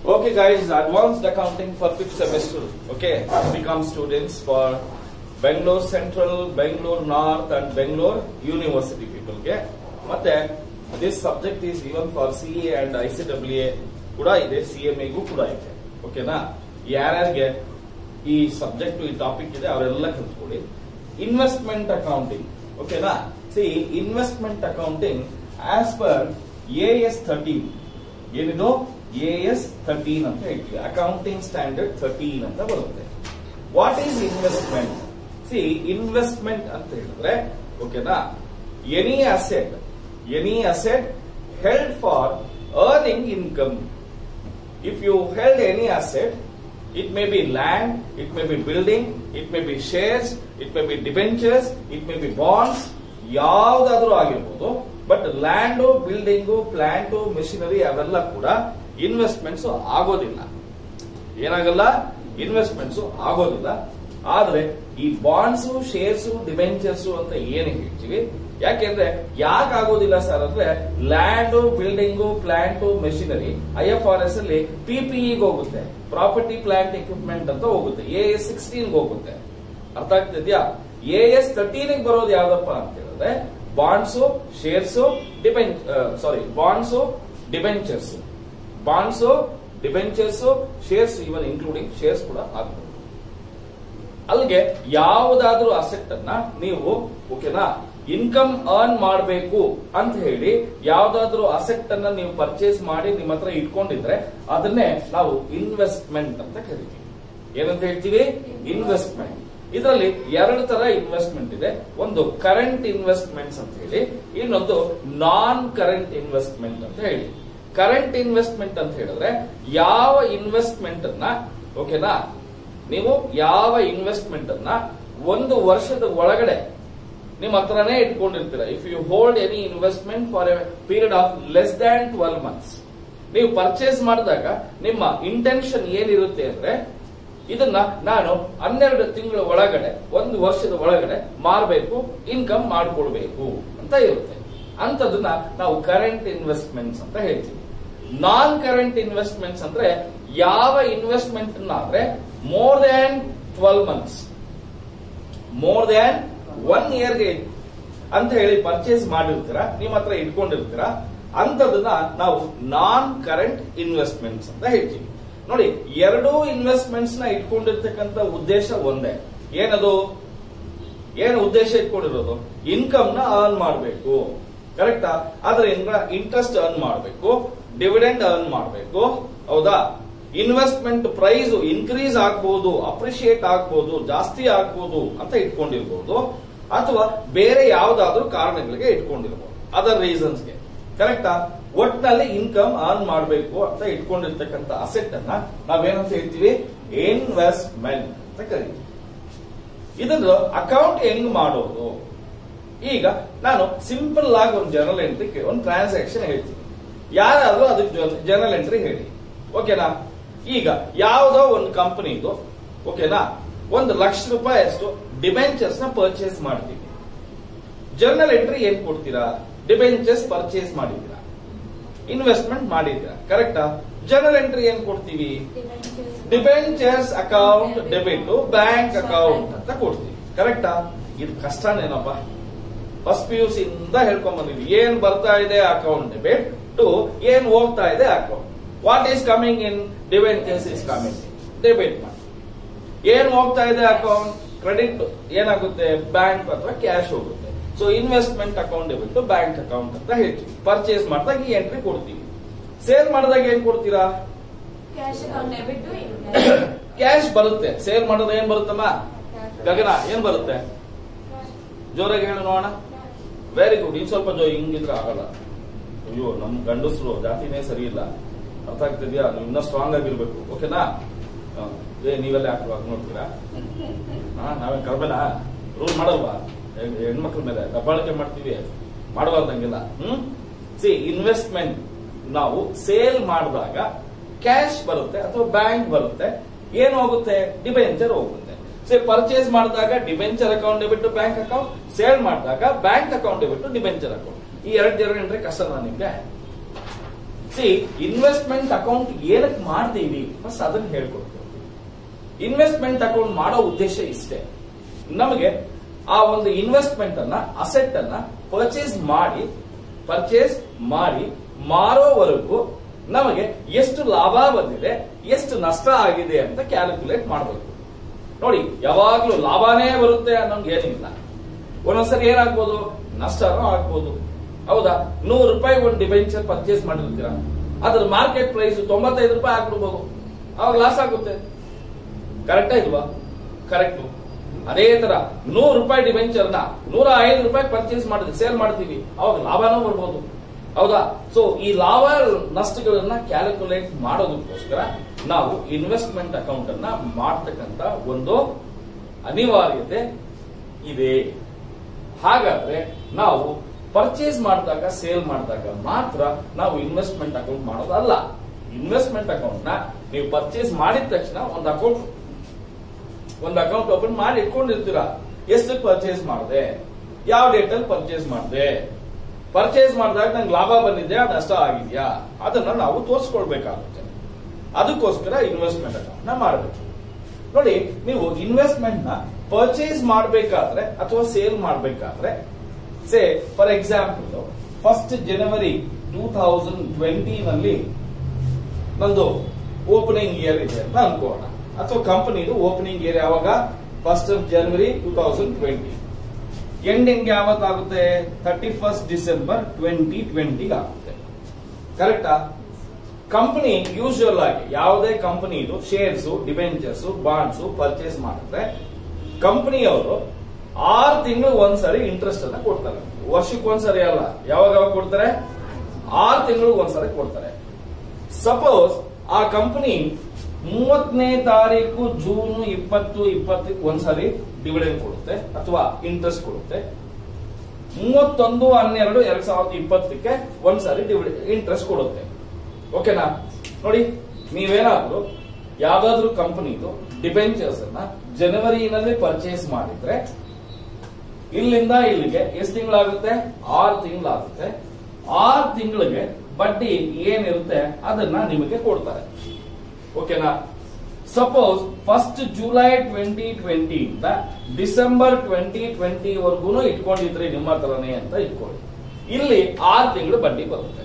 Okay, guys, advanced accounting for fifth semester. Okay, become students for Bangalore Central, Bangalore North, and Bangalore University people. Okay, ಮತ್ತೆ this subject is even for CA and ICWA ಕೂಡ ಇದೆ CMA ಗೂ ಕೂಡ ಇದೆ ಓಕೆನಾ ಯಾರ್ಯಾರಿಗೆ ಈ subject ಈ ಟಾಪಿಕ್ ಇದೆ ಅವರೆಲ್ಲ ಕಲ್ತ್ಕೊಳ್ಳಿ ಇನ್ವೆಸ್ಟ್ಮೆಂಟ್ ಅಕೌಂಟಿಂಗ್ ಓಕೆನಾ see investment accounting as per A S thirteen ಏನಿದು ಎ ಎಸ್ ಥರ್ಟೀನ್ ಅಂತ ಹೇಳ್ತೀವಿ ಅಕೌಂಟಿಂಗ್ ಸ್ಟ್ಯಾಂಡರ್ಡ್ ಥರ್ಟೀನ್ ಅಂತ ಬರುತ್ತೆ what is investment see investment ಅಂತ ಹೇಳಿದ್ರೆ ಓಕೆನಾ any asset any asset held for earning income if you held any asset, it may be land, it may be building, it may be shares, it may be debentures, it may be bonds, ಯಾವುದಾದ್ರೂ ಆಗಿರ್ಬೋದು but land building plant machinery ಅವೆಲ್ಲ ಕೂಡ investments ಆಗೋದಿಲ್ಲ ಏನಾಗಲ್ಲ investments ಆಗೋದಿಲ್ಲ ಆದ್ರೆ ಈ bonds shares debentures ಅಂತ ಏನು ಹೇಳ್ತೀವಿ ಯಾಕೆಂದ್ರೆ ಯಾಕೆ ಆಗೋದಿಲ್ಲ ಸರ್ ಅಂದ್ರೆ land building plant machinery I F R S ಅಲ್ಲಿ ಪಿಪಿಇಗೆ ಹೋಗುತ್ತೆ ಪ್ರಾಪರ್ಟಿ ಪ್ಲಾಂಟ್ ಎಕ್ವಿಪ್ಮೆಂಟ್ ಅಂತ ಹೋಗುತ್ತೆ ಎ ಎಸ್ ಸಿಕ್ಸ್ಟೀನ್ ಹೋಗುತ್ತೆ ಅರ್ಥ ಆಗ್ತಿದ್ಯಾ ಎ ಎಸ್ ತರ್ಟೀನ್ ಬರೋದು ಯಾವ್ದಪ್ಪ ಅಂತ ಹೇಳಿದ್ರೆ ಬಾಂಡ್ಸು ಶೇರ್ಸು ಡಿಬೆಂಚ್ sorry bonds debentures bonds debentures shares even including shares ಕೂಡ ಆಗ್ತದೆ ಅಲ್ಲಿಗೆ ಯಾವುದಾದ್ರೂ ಅಸೆಟ್ ಅನ್ನ ನೀವು ಓಕೆನಾ ಇನ್ಕಮ್ ಅರ್ನ್ ಮಾಡಬೇಕು ಅಂತ ಹೇಳಿ ಯಾವ್ದಾದ್ರೂ ಅಸೆಟ್ ಅನ್ನ ನೀವು ಪರ್ಚೇಸ್ ಮಾಡಿ ನಿಮ್ಮ ಹತ್ರ ಇಟ್ಕೊಂಡಿದ್ರೆ ಅದನ್ನೇ ನಾವು ಇನ್ವೆಸ್ಟ್ಮೆಂಟ್ ಅಂತ ಕರಿತೀವಿ ಏನಂತ ಹೇಳ್ತೀವಿ ಇನ್ವೆಸ್ಟ್ಮೆಂಟ್ ಇದರಲ್ಲಿ ಎರಡು ತರ ಇನ್ವೆಸ್ಟ್ಮೆಂಟ್ ಇದೆ ಒಂದು ಕರೆಂಟ್ ಇನ್ವೆಸ್ಟ್ಮೆಂಟ್ಸ್ ಅಂತ ಹೇಳಿ ಇನ್ನೊಂದು ನಾನ್ ಕರೆಂಟ್ ಇನ್ವೆಸ್ಟ್ಮೆಂಟ್ ಅಂತ ಹೇಳಿ ಕರೆಂಟ್ ಇನ್ವೆಸ್ಟ್ಮೆಂಟ್ ಅಂತ ಹೇಳಿದ್ರೆ ಯಾವ ಇನ್ವೆಸ್ಟ್ಮೆಂಟ್ ಅನ್ನ ಓಕೆನಾ ನೀವು ಯಾವ ಇನ್ವೆಸ್ಟ್ಮೆಂಟ್ ಅನ್ನ ಒಂದು ವರ್ಷದ ಒಳಗಡೆ ನಿಮ್ಮ ಹತ್ರನೇ ಇಟ್ಕೊಂಡಿರ್ತೀರ if you hold any investment for a period of less than twelve months ನೀವು ಪರ್ಚೇಸ್ ಮಾಡಿದಾಗ ನಿಮ್ಮ ಇಂಟೆನ್ಷನ್ ಏನಿರುತ್ತೆ ಅಂದ್ರೆ ಇದನ್ನ ನಾನು ಹನ್ನೆರಡು ತಿಂಗಳ ಒಳಗಡೆ ಒಂದು ವರ್ಷದ ಒಳಗಡೆ ಮಾರಬೇಕು ಇನ್ಕಮ್ ಮಾಡ್ಕೊಳ್ಬೇಕು ಅಂತ ಇರುತ್ತೆ ಅಂತದನ್ನ ನಾವು ಕರೆಂಟ್ ಇನ್ವೆಸ್ಟ್ಮೆಂಟ್ಸ್ ಅಂತ ಹೇಳ್ತೀವಿ ನಾನ್ ಕರೆಂಟ್ ಇನ್ವೆಸ್ಟ್ಮೆಂಟ್ಸ್ ಅಂದ್ರೆ ಯಾವ ಇನ್ವೆಸ್ಟ್ಮೆಂಟ್ ಆದ್ರೆ more than twelve months more than one ಇಯರ್ಗೆ ಅಂತ ಹೇಳಿ ಪರ್ಚೇಸ್ ಮಾಡಿರ್ತೀರಾ ನಿಮ್ಮ ಹತ್ರ ಇಟ್ಕೊಂಡಿರ್ತೀರಾ ಅಂತದನ್ನ ನಾವು ನಾನ್ ಕರೆಂಟ್ ಇನ್ವೆಸ್ಟ್ಮೆಂಟ್ಸ್ ಅಂತ ಹೇಳ್ತೀವಿ ನೋಡಿ ಎರಡೂ ಇನ್ವೆಸ್ಟ್ಮೆಂಟ್ಸ್ ನ ಇಟ್ಕೊಂಡಿರ್ತಕ್ಕಂಥ ಉದ್ದೇಶ ಒಂದೇ ಏನದು ಏನು ಉದ್ದೇಶ ಇಟ್ಕೊಂಡಿರೋದು ಇನ್ಕಮ್ ನ ಅರ್ನ್ ಮಾಡಬೇಕು ಕರೆಕ್ಟಾ ಅದರಿಂದ ಇಂಟ್ರೆಸ್ಟ್ ಅರ್ನ್ ಮಾಡಬೇಕು ಡಿವಿಡೆಂಡ್ ಅರ್ನ್ ಮಾಡಬೇಕು ಹೌದಾ ಇನ್ವೆಸ್ಟ್ಮೆಂಟ್ ಪ್ರೈಸ್ ಇನ್ಕ್ರೀಸ್ ಆಗ್ಬಹುದು ಅಪ್ರಿಶಿಯೇಟ್ ಆಗ್ಬಹುದು ಜಾಸ್ತಿ ಆಗ್ಬಹುದು ಅಂತ ಇಟ್ಕೊಂಡಿರ್ಬೋದು ಅಥವಾ ಬೇರೆ ಯಾವ್ದಾದ್ರೂ ಕಾರಣಗಳಿಗೆ ಇಟ್ಕೊಂಡಿರ್ಬೋದು ಅದರ್ ರೀಸನ್ಸ್ಗೆ ಕರೆಕ್ಟಾ ಒಟ್ನಲ್ಲಿ ಇನ್ಕಮ್ ಅರ್ನ್ ಮಾಡಬೇಕು ಅಂತ ಇಟ್ಕೊಂಡಿರ್ತಕ್ಕಂಥ ಅಸೆಟ್ ಅನ್ನ ನಾವೇನಂತ ಹೇಳ್ತೀವಿ ಇನ್ವೆಸ್ಟ್ಮೆಂಟ್ ಅಂತ ಕರಿತೀವಿ ಇದನ್ನು ಅಕೌಂಟ್ ಹೆಂಗ್ ಮಾಡೋದು ಈಗ ನಾನು ಸಿಂಪಲ್ ಆಗಿ ಒಂದು ಜನರಲ್ ಎಂಟ್ರಿ ಒಂದು ಟ್ರಾನ್ಸಾಕ್ಷನ್ ಹೇಳ್ತೀನಿ ಯಾರಾದ್ರೂ ಅದಕ್ಕೆ ಜನರಲ್ ಎಂಟ್ರಿ ಹೇಳಿ ಓಕೆನಾ ಈಗ ಯಾವುದೋ ಒಂದು ಕಂಪನಿದು ಓಕೆನಾ ಒಂದು ಲಕ್ಷ ರೂಪಾಯಿ ಅಷ್ಟು ಡಿಬೆಂಚರ್ಸ್ ನ ಪರ್ಚೇಸ್ ಮಾಡ್ತೀವಿ ಜರ್ನಲ್ ಎಂಟ್ರಿ ಏನ್ ಕೊಡ್ತೀರಾ ಡಿಬೆಂಚರ್ಸ್ ಪರ್ಚೇಸ್ ಮಾಡಿದ್ದೀರಾ ಇನ್ವೆಸ್ಟ್ಮೆಂಟ್ ಮಾಡಿದ್ದೀರಾ ಕರೆಕ್ಟಾ ಜರ್ನಲ್ ಎಂಟ್ರಿ ಏನ್ ಕೊಡ್ತೀವಿ debentures account debit bank account ಅಂತ ಕೊಡ್ತೀವಿ ಕರೆಕ್ಟಾ ಇದು ಕಷ್ಟನೇನಪ್ಪ ಫಸ್ಟ್ ಪಿ ಯು ಸಿ ಇಂದ ಹೇಳ್ಕೊಂಡ್ ಬಂದಿದ್ವಿ ಏನ್ ಬರ್ತಾ ಇದೆ ಅಕೌಂಟ್ ಡೆಬಿಟ್ ಟು ಏನ್ ಹೋಗ್ತಾ ಇದೆ account what is coming in debentures is coming debit ಮಾಡಿ ಏನ್ ಹೋಗ್ತಾ ಇದೆ ಅಕೌಂಟ್ ಕ್ರೆಡಿಟ್ ಏನಾಗುತ್ತೆ ಬ್ಯಾಂಕ್ ಅಥವಾ ಕ್ಯಾಶ್ ಹೋಗುತ್ತೆ so investment account debit bank account ಅಂತ ಹೇಳ್ತೀವಿ ಪರ್ಚೇಸ್ ಮಾಡಿದಾಗ ಈ ಎಂಟ್ರಿ ಕೊಡ್ತೀವಿ ಸೇಲ್ ಮಾಡಿದಾಗ ಏನ್ ಕೊಡ್ತೀರಾ ಕ್ಯಾಶ್ ಅಕೌಂಟ್ ಡೆಬಿಟ್ ಕ್ಯಾಶ್ ಬರುತ್ತೆ ಸೇಲ್ ಮಾಡೋದು ಏನ್ ಬರುತ್ತಮ್ಮ ಗಗನ ಏನ್ ಬರುತ್ತೆ ಜೋರಾಗಿ ಹೇಳು ನೋಡೋಣ ವೆರಿ ಗುಡ್ ಇನ್ ಸ್ವಲ್ಪ ಜೋ ಹಿಂಗಿದ್ರೆ ಆಗಲ್ಲ ಅಯ್ಯೋ ನಮ್ ಗಂಡಸರು ಜಾತಿನೇ ಸರಿ ಇಲ್ಲ ಅರ್ಥ ಆಗ್ತಿದ್ಯಾ ನೀವು ಇನ್ನೂ ಸ್ಟ್ರಾಂಗ್ ಆಗಿರ್ಬೇಕು ಓಕೆನಾ ಹ. ಏ ನೀವೆಲ್ಲ ಯಾಕೆ ನೋಡ್ತೀರಾ ಹಾ ನಾವೇ ಕರ್ಬೇನಾ ರೂಲ್ ಮಾಡಲ್ವಾ ಹೆಣ್- ಹೆಣ್ಮಕ್ಳ ಮೇಲೆ ದಬ್ಬಾಳಿಕೆ ಮಾಡ್ತೀವಿ ಮಾಡಬಾರ್ದಂಗಿಲ್ಲ ಹ್ಮ್ ಸಿ ಇನ್ವೆಸ್ಟ್ಮೆಂಟ್ ನಾವು ಸೇಲ್ ಮಾಡಿದಾಗ ಕ್ಯಾಶ್ ಬರುತ್ತೆ ಅಥವಾ ಬ್ಯಾಂಕ್ ಬರುತ್ತೆ ಏನು ಹೋಗುತ್ತೆ ಡಿಬೆಂಚರ್ ಹೋಗುತ್ತೆ ಸೇ ಪರ್ಚೇಸ್ ಮಾಡಿದಾಗ debenture account debit bank account sale ಮಾಡಿದಾಗ bank account debit debenture account ಈ ಎರಡು ಜನ ಎಂಟ್ರಿ ಕಷ್ಟನಾ ನಿಮ್ಗೆ ಸಿ ಇನ್ವೆಸ್ಟ್ಮೆಂಟ್ ಅಕೌಂಟ್ ಏನಕ್ಕೆ ಮಾಡ್ತೀವಿ ಫಸ್ಟ್ ಅದನ್ನ ಹೇಳ್ಕೊಡ್ತೀವಿ ಇನ್ವೆಸ್ಟ್ಮೆಂಟ್ ಅಕೌಂಟ್ ಮಾಡೋ ಉದ್ದೇಶ ಇಷ್ಟೇ ನಮಗೆ ಆ ಒಂದು ಇನ್ವೆಸ್ಟ್ಮೆಂಟ್ ಅನ್ನ ಅಸೆಟ್ ಅನ್ನ ಪರ್ಚೇಸ್ ಮಾಡಿ ಪರ್ಚೇಸ್ ಮಾಡಿ ಮಾರೋವರೆಗೂ ನಮಗೆ ಎಷ್ಟು ಲಾಭ ಬಂದಿದೆ ಎಷ್ಟು ನಷ್ಟ ಆಗಿದೆ ಅಂತ ಕ್ಯಾಲ್ಕುಲೇಟ್ ಮಾಡಬೇಕು ನೋಡಿ ಯಾವಾಗ್ಲೂ ಲಾಭನೇ ಬರುತ್ತೆ ಅನ್ನೋಂಗೆ ಏನಿಲ್ಲ ಒಂದೊಂದ್ಸರಿ ಏನಾಗ್ಬೋದು ನಷ್ಟನೂ ಆಗ್ಬೋದು ಹೌದಾ ನೂರು ರೂಪಾಯಿ ಒಂದು ಡಿಬೆಂಚರ್ ಪರ್ಚೇಸ್ ಮಾಡಿರ್ತೀರಾ ಅದ್ರ ಮಾರ್ಕೆಟ್ ಪ್ರೈಸ್ ತೊಂಬತ್ತೈದು ರೂಪಾಯಿ ಆಗ್ಬಿಡ್ಬೋದು ಅವಾಗ ಲಾಸ್ ಆಗುತ್ತೆ ಕರೆಕ್ಟಾ ಇಲ್ವಾ ಕರೆಕ್ಟ್ ಅದೇ ತರ ನೂರು ರೂಪಾಯಿ ಡಿಬೆಂಚರ್ ನ ನೂರ ಐದು ರೂಪಾಯಿ ಪರ್ಚೇಸ್ ಮಾಡಿದ್ವಿ ಸೇಲ್ ಮಾಡ್ತೀವಿ ಅವಾಗ ಲಾಭನೂ ಬರ್ಬೋದು ಹೌದಾ ಸೊ ಈ ಲಾಭ ನಷ್ಟಗಳನ್ನ ಕ್ಯಾಲ್ಕುಲೇಟ್ ಮಾಡೋದಕ್ಕೋಸ್ಕರ ನಾವು ಇನ್ವೆಸ್ಟ್ಮೆಂಟ್ ಅಕೌಂಟ್ ಅನ್ನ ಮಾಡ್ತಕ್ಕಂತ ಒಂದು ಅನಿವಾರ್ಯತೆ ಇದೆ ಹಾಗಾದ್ರೆ ನಾವು ಪರ್ಚೇಸ್ ಮಾಡಿದಾಗ ಸೇಲ್ ಮಾಡಿದಾಗ ಮಾತ್ರ ನಾವು ಇನ್ವೆಸ್ಟ್ಮೆಂಟ್ ಅಕೌಂಟ್ ಮಾಡೋದಲ್ಲ ಇನ್ವೆಸ್ಟ್ಮೆಂಟ್ ಅಕೌಂಟ್ ನ ನೀವು ಪರ್ಚೇಸ್ ಮಾಡಿದ ತಕ್ಷಣ ಒಂದು ಅಕೌಂಟ್ ಒಂದು ಅಕೌಂಟ್ ಓಪನ್ ಮಾಡಿ ಇಟ್ಕೊಂಡಿರ್ತೀರಾ ಎಷ್ಟು ಪರ್ಚೇಸ್ ಮಾಡಿದೆ ಯಾವ ಡೇಟ್ ಅಲ್ಲಿ ಪರ್ಚೇಸ್ ಮಾಡಿದೆ ಪರ್ಚೇಸ್ ಮಾಡಿದಾಗ ನಂಗೆ ಲಾಭ ಬಂದಿದೆ ನಷ್ಟ ಆಗಿದ್ಯಾ ಅದನ್ನ ನಾವು ತೋರಿಸ್ಕೊಳ್ಬೇಕಾಗುತ್ತೆ ಅದಕ್ಕೋಸ್ಕರ ಇನ್ವೆಸ್ಟ್ಮೆಂಟ್ ಅಕೌಂಟ್ ನ ಮಾಡಬೇಕು ನೋಡಿ ನೀವು ಇನ್ವೆಸ್ಟ್ಮೆಂಟ್ ನ ಪರ್ಚೇಸ್ ಮಾಡಬೇಕಾದ್ರೆ ಅಥವಾ ಸೇಲ್ ಮಾಡಬೇಕಾದ್ರೆ say for example first January two thousand twenty ನಲ್ಲಿ ನಂದು ಓಪನಿಂಗ್ ಇಯರ್ ಇದೆ ಅಂತ ಅನ್ಕೋಣ ಅಥವಾ ಕಂಪನಿದು ಓಪನಿಂಗ್ ಇಯರ್ ಯಾವಾಗ first of January two thousand twenty ending ಯಾವತ್ತಾಗುತ್ತೆ thirty first December twenty twenty ಆಗುತ್ತೆ ಕರೆಕ್ಟಾ ಕಂಪನಿ ಯೂಶುವಲ್ ಆಗಿ ಯಾವುದೇ ಕಂಪನಿದು ಶೇರ್ಸ್ ಡಿಬೆಂಚರ್ಸ್ ಬಾಂಡ್ಸ್ ಪರ್ಚೇಸ್ ಮಾಡಿದ್ರೆ ಕಂಪನಿಯವರು ಆರು ತಿಂಗಳು ಒಂದ್ಸರಿ ಇಂಟ್ರೆಸ್ಟ್ ಅನ್ನ ಕೊಡ್ತಾರೆ ವರ್ಷಕ್ಕೆ ಒಂದ್ಸರಿ ಅಲ್ಲ ಯಾವಾಗ ಯಾವಾಗ ಕೊಡ್ತಾರೆ ಆರು ತಿಂಗಳು ಒಂದ್ಸರಿ ಕೊಡ್ತಾರೆ ಸಪೋಸ್ ಆ ಕಂಪನಿ ಮೂವತ್ತನೇ ತಾರೀಕು ಜೂನ್ ಇಪ್ಪತ್ತು ಇಪ್ಪತ್ತಕ್ಕೆ ಒಂದ್ಸರಿ ಡಿವಿಡೆಂಡ್ ಕೊಡುತ್ತೆ ಅಥವಾ ಇಂಟ್ರೆಸ್ಟ್ ಕೊಡುತ್ತೆ ಮೂವತ್ತೊಂದು ಹನ್ನೆರಡು ಎರಡ್ ಸಾವಿರದ ಇಪ್ಪತ್ತಕ್ಕೆ ಒಂದ್ಸರಿ ಡಿವಿಡೆಂಡ್ ಇಂಟ್ರೆಸ್ಟ್ ಕೊಡುತ್ತೆ ಓಕೆನಾ ನೋಡಿ ನೀವೇನಾದ್ರೂ ಯಾವ್ದಾದ್ರು ಕಂಪನಿದು ಡಿಬೆಂಚರ್ಸ್ ಅನ್ನ ಜನವರಿನಲ್ಲಿ ಪರ್ಚೇಸ್ ಮಾಡಿದ್ರೆ ಇಲ್ಲಿಂದ ಇಲ್ಲಿಗೆ ಎಷ್ಟು ತಿಂಗಳಾಗುತ್ತೆ ಆರು ತಿಂಗಳಾಗುತ್ತೆ ಆರು ತಿಂಗಳಿಗೆ ಬಡ್ಡಿ ಏನಿರುತ್ತೆ ಅದನ್ನ ನಿಮಗೆ ಕೊಡ್ತಾರೆ ಓಕೆನಾ suppose first July twenty twenty ಇಂದ ಡಿಸೆಂಬರ್ ಟ್ವೆಂಟಿ ಟ್ವೆಂಟಿ ವರ್ಗು ಇಟ್ಕೊಂಡಿದ್ರಿ ನಿಮ್ಮ ಹತ್ರನೇ ಅಂತ ಇಟ್ಕೊಳ್ಳಿ ಇಲ್ಲಿ ಆರು ತಿಂಗಳು ಬಡ್ಡಿ ಬರುತ್ತೆ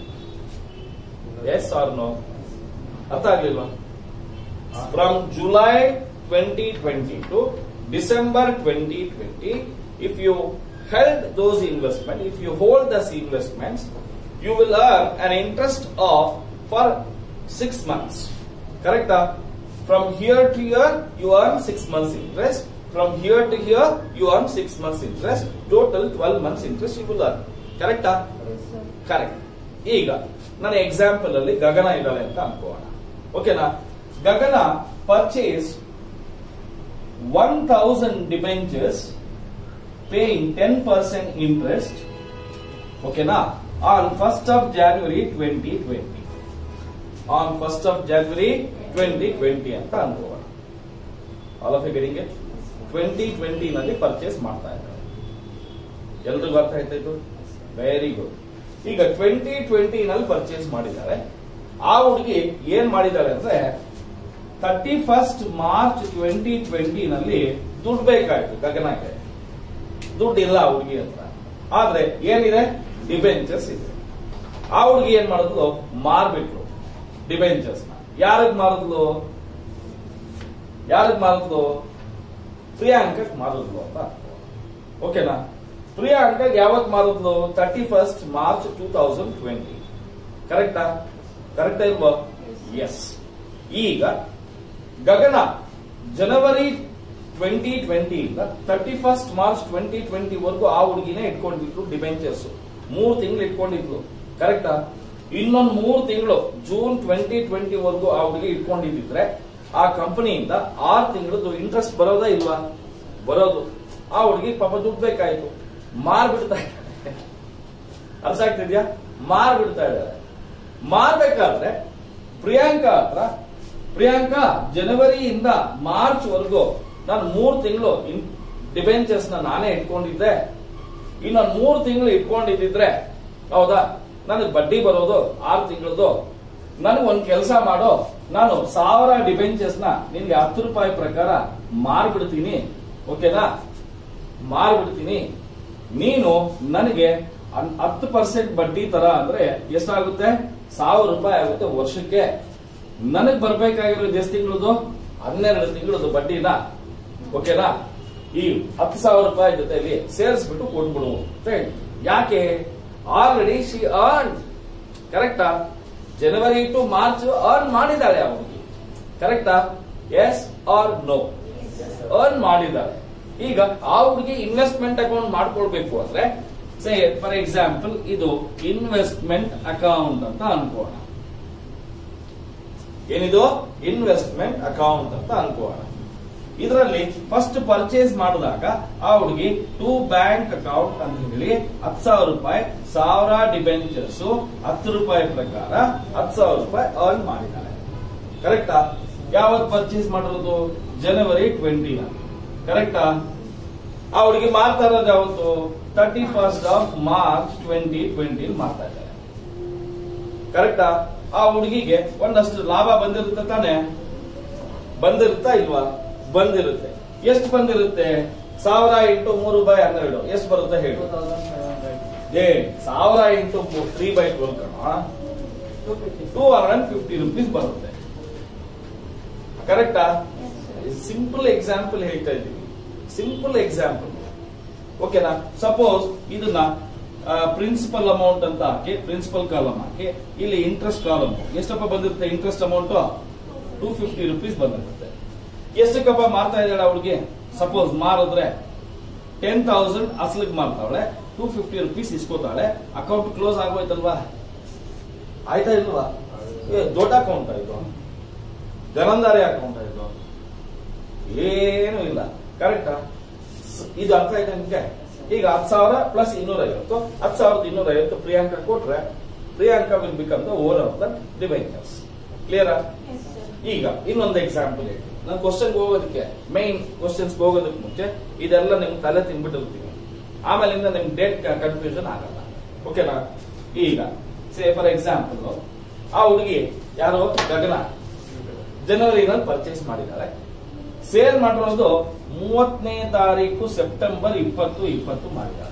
ಎಸ್ ಆರ್ ನೋ ಅರ್ಥ ಆಗ್ಲಿಲ್ವಾ from July twenty twenty to December twenty twenty if you held those investment if you hold those investments you will earn an interest of for six months. Correct? From here to here, you earn six months interest. From here to here, you earn six months interest. Total 12 months interest you will earn. Correct? Correct ಈಗ ನನ್ನ example ಅಲ್ಲಿ ಗಗನ ಇದ್ದಾಳೆ ಅಂತ ಅನ್ಕೋಣ ಓಕೆನಾ Gagana purchase one thousand debentures paying ten percent interest ಓಕೆನಾ on 1st of January 2020. On 1st of January 2020 ಅಂತ ಅನ್ಕೋಣ all of getting twenty twenty ನಲ್ಲಿ ಪರ್ಚೇಸ್ ಮಾಡ್ತಾ ಇದ್ದಾರೆ ಎಲ್ರಿಗೂ ಅರ್ಥ ಆಯ್ತಾಯ್ತು ವೆರಿ ಗುಡ್ ಈಗ ಟ್ವೆಂಟಿ ಟ್ವೆಂಟಿ ನಲ್ಲಿ ಪರ್ಚೇಸ್ ಮಾಡಿದ್ದಾರೆ ಆ ಹುಡುಗಿ ಏನ್ ಮಾಡಿದ್ದಾಳೆ ಅಂದ್ರೆ thirty first March twenty twenty ನಲ್ಲಿ ದುಡ್ಡು ಬೇಕಾಯ್ತು ಗಗನಕ್ಕೆ ದುಡ್ಡು ಇಲ್ಲ ಆ ಹುಡುಗಿ ಹತ್ರ ಆದ್ರೆ ಏನಿದೆ ಡಿಬೆಂಚರ್ಸ್ ಇದೆ ಆ ಹುಡುಗಿ ಏನ್ ಮಾಡಿದ್ಲು ಮಾರ್ಬಿಟ್ಲು ಡಿಬೆಂಚರ್ಸ್ ನ ಯಾರಿಗ್ ಮಾರಿದ್ಲು ಯಾರಿಗ್ ಮಾರಿದ್ಲು ಪ್ರಿಯಾಂಕಕ್ ಮಾರಿದ್ಲು ಅಂತ ಓಕೆನಾ ಪ್ರಿಯಾಂಕಗ್ ಯಾವತ್ ಮಾರಿದ್ಲು thirty first March two thousand twenty ಕರೆಕ್ಟಾ ಕರೆಕ್ಟಾ ಇಲ್ವಾ ಎಸ್ ಈಗ ಗಗನ ಜನವರಿ ಟ್ವೆಂಟಿ ಟ್ವೆಂಟಿ ಇಂದ thirty first March twenty twenty ವರೆಗೂ ಆ ಹುಡುಗಿನೇ ಇಟ್ಕೊಂಡಿದ್ರು ಡಿಬೆಂಚರ್ಸ್ ಮೂರು ತಿಂಗಳು ಇಟ್ಕೊಂಡಿದ್ಲು ಕರೆಕ್ಟಾ ಇನ್ನೊಂದು ಮೂರು ತಿಂಗಳು ಜೂನ್ ಟ್ವೆಂಟಿ ಟ್ವೆಂಟಿ ವರೆಗೂ ಆ ಹುಡುಗಿ ಇಟ್ಕೊಂಡಿದ್ರೆ ಆ ಕಂಪನಿಯಿಂದ ಆರು ತಿಂಗಳದ್ದು ಇಂಟ್ರೆಸ್ಟ್ ಬರೋದಾ ಇಲ್ವಾ ಬರೋದು ಆ ಹುಡುಗಿ ಪಾಪ ದುಡ್ಡು ಬೇಕಾಯ್ತು ಮಾರ್ಬಿಡ್ತಾ ಇದ್ದಾರೆ ಅರ್ಥ ಆಗ್ತಿದ್ಯಾ ಮಾರ್ಬಿಡ್ತಾ ಇದ್ದಾರೆ ಮಾರ್ಬೇಕಾದ್ರೆ ಪ್ರಿಯಾಂಕಾ ಹತ್ರ ಪ್ರಿಯಾಂಕಾ ಜನವರಿಯಿಂದ ಮಾರ್ಚ್ ವರೆಗೂ ನಾನು ಮೂರು ತಿಂಗಳು ಡಿಬೆಂಚರ್ಸ್ ನ ನಾನೇ ಇಟ್ಕೊಂಡಿದ್ದೆ ಇನ್ನೊಂದು ಮೂರು ತಿಂಗಳು ಇಟ್ಕೊಂಡಿದ್ದಿದ್ರೆ ಹೌದಾ ನನಗೆ ಬಡ್ಡಿ ಬರೋದು ಆರು ತಿಂಗಳದು ನನಗೆ ಒಂದ್ ಕೆಲಸ ಮಾಡೋ ನಾನು ಸಾವಿರ ಡಿಬೆಂಚರ್ಸ್ ನ ನಿನ್ಗೆ ಹತ್ತು ರೂಪಾಯಿ ಪ್ರಕಾರ ಮಾರ್ಬಿಡ್ತೀನಿ ಓಕೆನಾ ಮಾರ್ಬಿಡ್ತೀನಿ ನೀನು ನನಗೆ ಹನ್- ಹತ್ತು ಪರ್ಸೆಂಟ್ ಬಡ್ಡಿ ತರ ಅಂದ್ರೆ ಎಷ್ಟಾಗುತ್ತೆ ಸಾವಿರ ರೂಪಾಯಿ ಆಗುತ್ತೆ ವರ್ಷಕ್ಕೆ ನನಗ್ ಬರ್ಬೇಕಾಗಿರೋದು ಎಷ್ಟು ತಿಂಗಳದು ಹನ್ನೆರಡು ತಿಂಗಳದು ಬಡ್ಡಿನ ಓಕೆನಾ ಈ ಹತ್ತು ಸಾವಿರ ರೂಪಾಯಿ ಜೊತೆಲಿ ಸೇರಿಸ್ಬಿಟ್ಟು ಕೊಟ್ಬಿಡು ಅಂತ ಹೇಳಿ ಯಾಕೆ ಆಲ್ರೆಡಿ ಶಿ ಅರ್ನ್ ಕರೆಕ್ಟಾ ಜನವರಿ ಟು ಮಾರ್ಚ್ ಅರ್ನ್ ಮಾಡಿದ್ದಾಳೆ ಅವನಿಗೆ ಕರೆಕ್ಟಾ ಎಸ್ ಆರ್ ನೋ ಅರ್ನ್ ಮಾಡಿದ್ದಾರೆ ಈಗ ಆ ಹುಡುಗಿ ಇನ್ವೆಸ್ಟ್ಮೆಂಟ್ ಅಕೌಂಟ್ ಮಾಡ್ಕೊಳ್ಬೇಕು ಅಂದ್ರೆ ಸೇ ಫಾರ್ ಎಕ್ಸಾಂಪಲ್ ಇದು ಇನ್ವೆಸ್ಟ್ಮೆಂಟ್ ಅಕೌಂಟ್ ಅಂತ ಅನ್ಕೋಣ ಏನಿದು ಇನ್ವೆಸ್ಟ್ಮೆಂಟ್ ಅಕೌಂಟ್ ಅಂತ ಅನ್ಕೋಣ ಇದರಲ್ಲಿ ಫಸ್ಟ್ ಪರ್ಚೇಸ್ ಮಾಡಿದಾಗ ಆ ಹುಡುಗಿ ಟೂ ಬ್ಯಾಂಕ್ ಅಕೌಂಟ್ ಅಂತ ಹೇಳಿ ಹತ್ತು ಸಾವಿರ ರೂಪಾಯಿ ಸಾವಿರ ಡಿಬೆಂಚರ್ಸ್ ಹತ್ತು ರೂಪಾಯಿ ಪ್ರಕಾರ ಹತ್ತು ಸಾವಿರ ರೂಪಾಯಿ ಅರ್ನ್ ಮಾಡಿದ್ದಾಳೆ ಕರೆಕ್ಟಾ ಯಾವತ್ ಪರ್ಚೇಸ್ ಮಾಡಿರೋದು ಜನವರಿ ಟ್ವೆಂಟಿನ ಕರೆಕ್ಟಾ ಆ ಹುಡುಗಿ ಮಾರ್ತಾ ಇರೋದು ಯಾವತ್ತು thirty first of March twenty twenty ಮಾರ್ತಾ ಇದ್ದಾರೆ ಕರೆಕ್ಟಾ ಆ ಹುಡುಗಿಗೆ ಒಂದಷ್ಟು ಲಾಭ ಬಂದಿರುತ್ತೆ ತಾನೆ ಬಂದಿರುತ್ತಾ ಇಲ್ವಾ ಬಂದಿರುತ್ತೆ ಎಷ್ಟು ಬಂದಿರುತ್ತೆ ಸಾವಿರ ಇಂಟು ಮೂರು ಬೈ ಹನ್ನೆರಡು ಎಷ್ಟು ಬರುತ್ತೆ ಹೇಳಿ ಏ ಸಾವಿರ ಇಂಟು ತ್ರೀ ಬೈ ಟ್ವೆಲ್ ಕಣ two hundred and fifty rupees ಬರುತ್ತೆ ಕರೆಕ್ಟಾ ಸಿಂಪಲ್ ಎಕ್ಸಾಂಪಲ್ ಹೇಳ್ತಾ ಇದ್ದೀವಿ ಸಿಂಪಲ್ ಎಕ್ಸಾಂಪಲ್ ಓಕೆನಾ ಸಪೋಸ್ ಇದನ್ನ ಪ್ರಿನ್ಸಿಪಲ್ ಅಮೌಂಟ್ ಅಂತ ಹಾಕಿ ಪ್ರಿನ್ಸಿಪಲ್ ಕಾಲಮ್ ಹಾಕಿ ಇಲ್ಲಿ ಇಂಟ್ರೆಸ್ಟ್ ಕಾಲಮ್ ಎಷ್ಟಪ್ಪ ಬಂದಿರುತ್ತೆ interest amount two fifty rupees ಬಂದಿರುತ್ತೆ ಎಷ್ಟಕ್ಕಪ್ಪ ಮಾರ್ತಾ ಇದ್ದಾಳೆ ಅವಳಿಗೆ ಸಪೋಸ್ ಮಾರಿದ್ರೆ ಟೆನ್ ತೌಸಂಡ್ ಅಸಲಿಗೆ ಮಾರ್ತಾವಳೆ ಟೂ ಫಿಫ್ಟಿ ರುಪೀಸ್ ಇಸ್ಕೋತಾಳೆ ಅಕೌಂಟ್ ಕ್ಲೋಸ್ ಆಗೋಯ್ತಲ್ವಾ ಆಯ್ತಾ ಇಲ್ವಾ ಏ, ದೊಡ್ಡ ಅಕೌಂಟ್ ಇದು ಗರಂದಾರಿ ಅಕೌಂಟ್ ಇದು ಏನು ಇಲ್ಲ ಕರೆಕ್ಟಾ ಇದು ಅರ್ಥ ಆಯ್ತಾ ನಿಮ್ಗೆ ಈಗ ಹತ್ತು ಸಾವಿರ ಪ್ಲಸ್ ಇನ್ನೂರ ಐವತ್ತು ಹತ್ತು ಸಾವಿರದ ಇನ್ನೂರ ಐವತ್ತು ಪ್ರಿಯಾಂಕ ಕೊಟ್ರೆ Priyanka will become the owner of the debentures ಕ್ಲಿಯರಾ Yes, sir. ಈಗ ಇನ್ನೊಂದು ಎಕ್ಸಾಂಪಲ್ ಹೇಳಿ ನಾನು ಕ್ವಶನ್ ಹೋಗೋದಕ್ಕೆ ಮೈನ್ ಕ್ವಶನ್ಸ್ ಹೋಗೋದಕ್ಕೆ ಮುಂಚೆ ಇದೆಲ್ಲ ನಿಮ್ಗೆ ತಲೆ ತಿನ್ಬಿಟ್ಟಿರ್ತೀನಿ ಆಮೇಲಿಂದ ನಿಮ್ಗೆ ಡೇಟ್ ಕನ್ಫ್ಯೂಷನ್ ಆಗಲ್ಲ ಓಕೆನಾ ಈಗ ಸೇ ಫಾರ್ ಎಕ್ಸಾಂಪಲ್ ಆ ಹುಡುಗಿ ಯಾರು ಗಗನ ಜನವರಿನಲ್ಲಿ ಪರ್ಚೇಸ್ ಮಾಡಿದ್ದಾಳೆ ಸೇಲ್ ಮಾಡಿರೋದು ಮೂವತ್ತನೇ ತಾರೀಕು ಸೆಪ್ಟೆಂಬರ್ ಇಪ್ಪತ್ತು ಇಪ್ಪತ್ತು ಮಾಡಿದ್ದಾಳೆ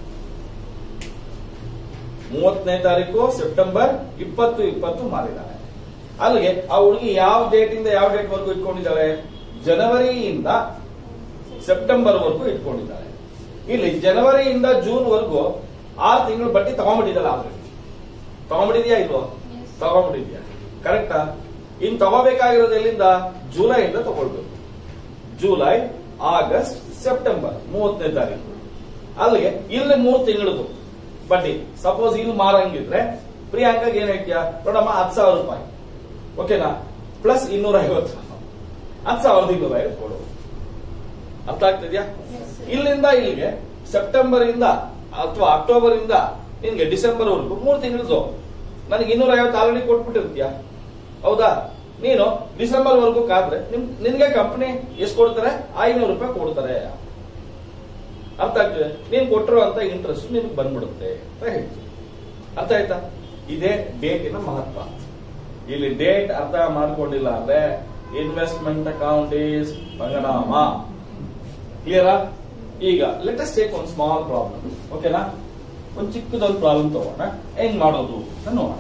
ಮೂವತ್ತನೇ ತಾರೀಕು ಸೆಪ್ಟೆಂಬರ್ ಇಪ್ಪತ್ತು ಇಪ್ಪತ್ತು ಮಾಡಿದ್ದಾಳೆ ಅಲ್ಲಿಗೆ ಆ ಹುಡುಗಿ ಯಾವ ಡೇಟ್ ಇಂದ ಯಾವ ಡೇಟ್ ವರೆಗೂ ಇಟ್ಕೊಂಡಿದ್ದಾಳೆ ಜನವರಿಯಿಂದ ಸೆಪ್ಟೆಂಬರ್ ವರೆಗೂ ಇಟ್ಕೊಂಡಿದ್ದಾಳೆ ಇಲ್ಲಿ ಜನವರಿಯಿಂದ ಜೂನ್ ವರೆಗೂ ಆರು ತಿಂಗಳು ಬಡ್ಡಿ ತಗೊಂಡ್ಬಿಟ್ಟಿದ್ದಾಳೆ ಆಲ್ರೆಡಿ ತಗೊಂಡ್ಬಿಟ್ಟಿದ್ಯಾ ಇಲ್ವೋ Yes. ತಗೊಂಡ್ಬಿಟ್ಟಿದ್ಯಾ ಕರೆಕ್ಟಾ ಇನ್ ತಗೋಬೇಕಾಗಿರೋದು ಎಲ್ಲಿಂದ ಜುಲೈಯಿಂದ ತಗೊಳ್ಬೇಕು ಜುಲೈ ಆಗಸ್ಟ್ ಸೆಪ್ಟೆಂಬರ್ ಮೂವತ್ತನೇ ತಾರೀಕು ಅಲ್ಲಿಗೆ ಇಲ್ಲಿ ಮೂರು ತಿಂಗಳದು ಬಡ್ಡಿ ಸಪೋಸ್ ಇಲ್ಲಿ ಮಾರಂಗಿದ್ರೆ ಪ್ರಿಯಾಂಕಾಗ್ ಏನ್ ಹೇಳ್ತೀಯ ನೋಡಮ್ಮ ಹತ್ತು ಸಾವಿರ ರೂಪಾಯಿ ಓಕೆನಾ ಪ್ಲಸ್ ಇನ್ನೂರ ಐವತ್ತು ಹತ್ತು ಸಾವಿರದ ಇನ್ನೂರ ಐವತ್ತು ಕೊಡು ಅರ್ಥ ಆಗ್ತಿದ್ಯಾ Yes, sir. ಇಲ್ಲಿಂದ ಇಲ್ಲಿಗೆ ಸೆಪ್ಟೆಂಬರ್ ಇಂದ ಅಥವಾ ಅಕ್ಟೋಬರ್ ಇಂದ ನಿನ್ಗೆ ಡಿಸೆಂಬರ್ ವರೆಗೂ ಮೂರು ತಿಂಗಳದು ನನಗೆ ಇನ್ನೂರ ಐವತ್ತು ಆಲ್ರೆಡಿ ಕೊಟ್ಬಿಟ್ಟಿರ್ತೀಯ ಹೌದಾ ನೀನು ಡಿಸೆಂಬರ್ ವರೆಗೂ ಕಾದ್ರೆ ನಿಮ್ ನಿನ್ಗೆ ಕಂಪನಿ ಎಷ್ಟು ಕೊಡ್ತಾರೆ ಐನೂರು ರೂಪಾಯಿ ಕೊಡ್ತಾರೆ ಅರ್ಥ ಆಗ್ತದೆ ನೀನ್ ಕೊಟ್ಟಿರುವಂತ ಇಂಟ್ರೆಸ್ಟ್ ನಿನ್ಗೆ ಬಂದ್ಬಿಡುತ್ತೆ ಅಂತ ಹೇಳ್ತೀವಿ ಅರ್ಥ ಆಯ್ತಾ ಇದೇ ಡೇಟಿನ ಮಹತ್ವ ಇಲ್ಲಿ ಡೇಟ್ ಅರ್ಥ ಮಾಡ್ಕೊಂಡಿಲ್ಲ ಅಂದ್ರೆ ಇನ್ವೆಸ್ಟ್ಮೆಂಟ್ ಅಕೌಂಟ್ ಈಸ್ ಪರಿಣಾಮ ಕ್ಲಿಯರಾ ಈಗ ಲೆಟಸ್ ಟೇಕ್ ಒಂದು ಸ್ಮಾಲ್ ಪ್ರಾಬ್ಲಮ್ ಓಕೆನಾ ಒಂದು ಚಿಕ್ಕದೊಂದು ಪ್ರಾಬ್ಲಮ್ ತಗೋಣ ಹೆಂಗ್ ಮಾಡೋದು ಅಂತ ನೋಡೋಣ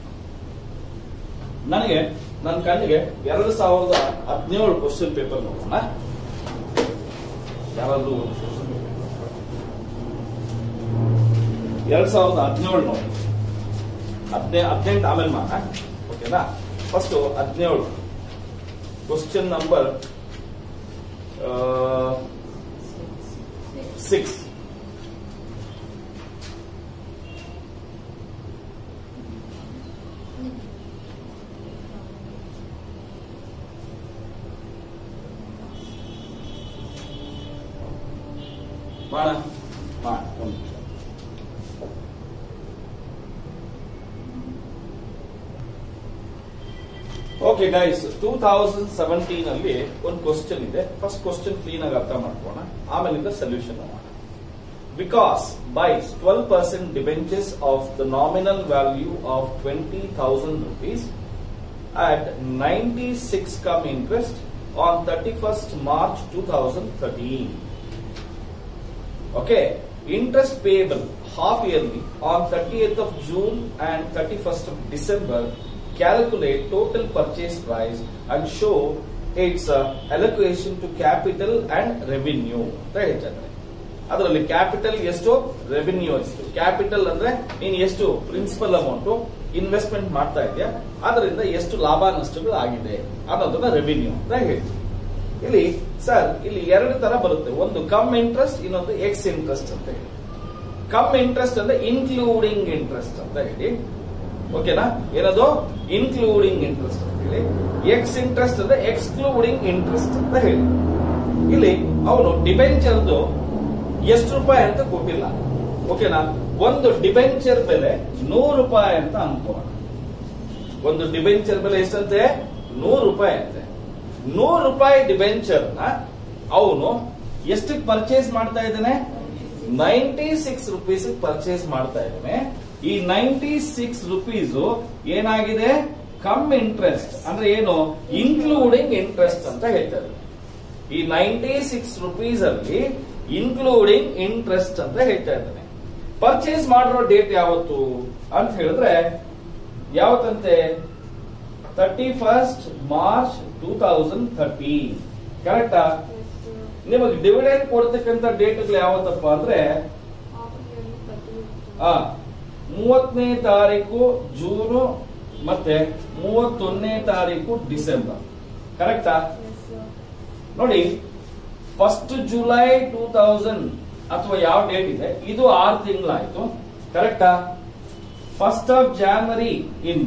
ನನಗೆ ನನ್ನ ಕಣ್ಣಿಗೆ ಎರಡು ಸಾವಿರದ ಹದಿನೇಳು ಕ್ವಶನ್ ಪೇಪರ್ ನೋಡೋಣ ಯಾರಾದ್ರೂ ಒಂದು question paper. ಎರಡ್ ಸಾವಿರದ ಹದಿನೇಳು ನೋಡಿ ಹದಿನೇ ಹದಿನೆಂಟು ಆಮೇಲೆ ಮಾಡೋಣ ಓಕೆನಾ ಫಸ್ಟ್ ಹದಿನೇಳು ಕ್ವಶನ್ ನಂಬರ್ ಸಿಕ್ಸ್ ಮಾಡ ಮಾಡ ಒಂದು ನಿಮಿಷ. Okay guys two thousand seventeen ಅಲ್ಲಿ ಒಂದು ಕ್ವಶನ್ ಇದೆ ಫಸ್ಟ್ ಕ್ವಶನ್ ಕ್ಲೀನ್ ಆಗಿ ಅರ್ಥ ಮಾಡ್ಕೋಣ ಆಮೇಲಿಂದ ಸೊಲ್ಯೂಷನ್ ಮಾಡೋಣ Vikas buys twelve percent debentures of the nominal value of twenty thousand rupees at 96 come interest on 31st March 2013. Okay, interest payable half yearly on 30th of June and 31st of December. Calculate total purchase price and show its uh, allocation to capital and revenue ಅಂತ ಹೇಳ್ತಾರೆ ಅದರಲ್ಲಿ capital ಎಷ್ಟು revenue ಎಷ್ಟು capital ಅಂದ್ರೆ ನೀನು ಎಷ್ಟು principal amount investment ಮಾಡ್ತಾ ಇದೆಯಾ ಅದರಿಂದ ಎಷ್ಟು ಲಾಭ ನಷ್ಟಗಳು ಆಗಿದೆ ಅನ್ನೋದನ್ನ ರೆವಿನ್ಯೂ ಅಂತ ಹೇಳ್ತೀವಿ ಇಲ್ಲಿ ಸರ್ ಇಲ್ಲಿ ಎರಡು ತರ ಬರುತ್ತೆ ಒಂದು ಕಮ್ ಇಂಟ್ರೆಸ್ಟ್ ಇನ್ನೊಂದು ಎಕ್ಸ್ ಇಂಟ್ರೆಸ್ಟ್ ಅಂತ ಹೇಳಿ ಕಮ್ ಇಂಟ್ರೆಸ್ಟ್ ಅಂದ್ರೆ ಇನ್ಕ್ಲೂಡಿಂಗ್ ಇಂಟ್ರೆಸ್ಟ್ ಅಂತ ಹೇಳಿ ಓಕೆನಾ ಏನದು ಇನ್ಕ್ಲೂಡಿಂಗ್ ಇಂಟ್ರೆಸ್ಟ್ ಅಂತ ಹೇಳಿ ಎಕ್ಸ್ ಇಂಟ್ರೆಸ್ಟ್ ಅಂದ್ರೆ ಎಕ್ಸ್ಕ್ಲೂಡಿಂಗ್ ಇಂಟ್ರೆಸ್ಟ್ ಅಂತ ಹೇಳಿ ಇಲ್ಲಿ ಅವನು ಡಿಬೆಂಚರ್ದು ಎಷ್ಟು ರೂಪಾಯಿ ಅಂತ ಕೊಟ್ಟಿಲ್ಲ ಓಕೆನಾ ಒಂದು ಡಿಬೆಂಚರ್ ಬೆಲೆ ನೂರು ರೂಪಾಯಿ ಅಂತ ಅನ್ಕೋಣ ಒಂದು ಡಿಬೆಂಚರ್ ಬೆಲೆ ಎಷ್ಟಂತೆ ನೂರು ರೂಪಾಯಿ ಅಂತೆ ನೂರು ರೂಪಾಯಿ ಡಿಬೆಂಚರ್ ನ ಅವನು ಎಷ್ಟಕ್ಕೆ ಪರ್ಚೇಸ್ ಮಾಡ್ತಾ ಇದ್ದಾನೆ ನೈಂಟಿ ಸಿಕ್ಸ್ ರುಪೀಸ್ ಪರ್ಚೇಸ್ ಮಾಡ್ತಾ ಇದ್ದಾನೆ ಈ ನೈಂಟಿ ಸಿಕ್ಸ್ ರುಪೀಸ್ ಏನಾಗಿದೆ ಕಮ್ ಇಂಟ್ರೆಸ್ಟ್ ಅಂದ್ರೆ ಏನು ಇನ್ಕ್ಲೂಡಿಂಗ್ ಇಂಟ್ರೆಸ್ಟ್ ಅಂತ ಹೇಳ್ತಾರೆ ಈ ನೈಂಟಿ ಸಿಕ್ಸ್ ರುಪೀಸ್ ಅಲ್ಲಿ ಇನ್ಕ್ಲೂಡಿಂಗ್ ಇಂಟ್ರೆಸ್ಟ್ ಅಂತ ಹೇಳ್ತಾ ಇದ್ದಾನೆ ಪರ್ಚೇಸ್ ಮಾಡಿರೋ ಡೇಟ್ ಯಾವತ್ತು ಅಂತ ಹೇಳಿದ್ರೆ ಯಾವತ್ತಂತೆ thirty first March two thousand thirteen ಕರೆಕ್ಟಾ ನಿಮಗೆ ಡಿವಿಡೆಂಡ್ ಕೊಡ್ತಕ್ಕಂತ ಡೇಟ್ಗಳು ಯಾವತ್ತಪ್ಪ ಅಂದ್ರೆ ಆ ಮೂವತ್ತನೇ ತಾರೀಕು ಜೂನು ಮತ್ತೆ ಮೂವತ್ತೊಂದನೇ ತಾರೀಕು ಡಿಸೆಂಬರ್ ಕರೆಕ್ಟಾ ನೋಡಿ ಫಸ್ಟ್ ಜುಲೈ ಟೂ ತೌಸಂಡ್ ಅಥವಾ ಯಾವ ಡೇಟ್ ಇದೆ ಇದು ಆರು ತಿಂಗಳಾಯ್ತು ಕರೆಕ್ಟಾ ಫಸ್ಟ್ ಆಫ್ ಜಾನ್ವರಿ ಇಂದ